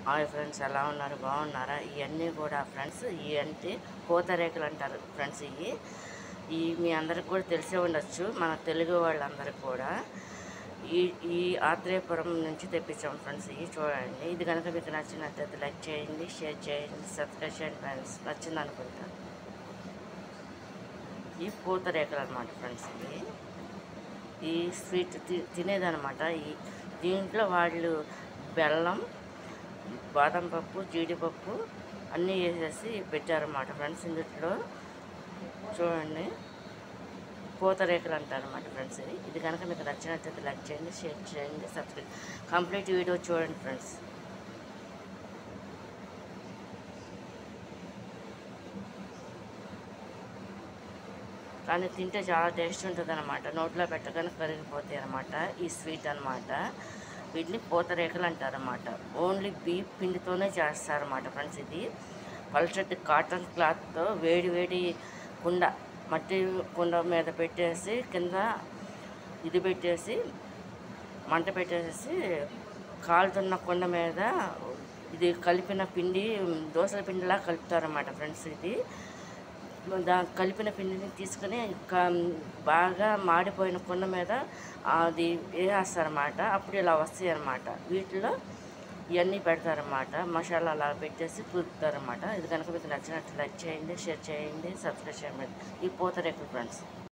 hi friends ఎలా ఉన్నారు బాగున్నారా ఇవన్నీ కూడా ఫ్రెండ్స్ ఇవంటే పూతరేకులు అంటారు ఫ్రెండ్స్ ఇవి ఈ మీ అందరికి కూడా తెలిసే ఉండొచ్చు మన తెలుగు వాళ్ళందరికీ కూడా ఈ ఈ ఆత్రేయపురం నుంచి తెప్పించాం ఫ్రెండ్స్ ఇవి చూడండి ఇది కనుక మీకు నచ్చినట్లయితే లైక్ చేయండి షేర్ చేయండి సబ్స్క్రైబ్ చేయండి ఫ్రెండ్స్ నచ్చింది అనుకుంటా ఈ పూతరేకులు అనమాట ఫ్రెండ్స్ ఇవి ఈ స్వీట్ తి- తినేదన్నమాట ఈ దీంట్లో వాళ్ళు బెల్లం బాదం పప్పు జీడిపప్పు అన్నీ వేసేసి పెట్టారన్నమాట ఫ్రెండ్స్ ఇందులో చూడండి పూతరేకులు అంటారన్నమాట ఫ్రెండ్స్ ఇది ఇది కనుక మీకు నచ్చినట్లయితే లైక్ చేయండి షేర్ చేయండి సబ్స్క్రైబ్ కంప్లీట్ వీడియో చూడండి ఫ్రెండ్స్ కానీ తింటే చాలా టేస్ట్ ఉంటుంది అనమాట నోట్లో పెట్టగానే కరిగిపోతాయి అనమాట ఈ స్వీట్ అనమాట వీటిని పూతరేకులు అంటారన్నమాట ఓన్లీ బీఫ్ పిండితోనే చేస్తారన్నమాట ఫ్రెండ్స్ ఇది పల్చటి కాటన్ క్లాత్తో వేడి వేడి కుండ మట్టి కుండ మీద పెట్టేసి కింద ఇది పెట్టేసి మంట పెట్టేసి కాలుతున్న కుండ మీద ఇది కలిపిన పిండి దోసల పిండిలా కలుపుతారన్నమాట ఫ్రెండ్స్ ఇది దా కలిపిన పిండిని తీసుకుని ఇంకా బాగా మాడిపోయిన కుండ మీద అది వేసేస్తారన్నమాట అప్పుడు ఇలా వస్తాయి అన్నమాట వీటిలో ఇవన్నీ పెడతారన్నమాట మసాలా అలా పెట్టేసి కుదుపుతారన్నమాట ఇది కనుక మీకు నచ్చినట్టు లైక్ చేయండి షేర్ చేయండి సబ్స్క్రైబ్ చేయండి ఈ పూతరేకులు ఫ్రెండ్స్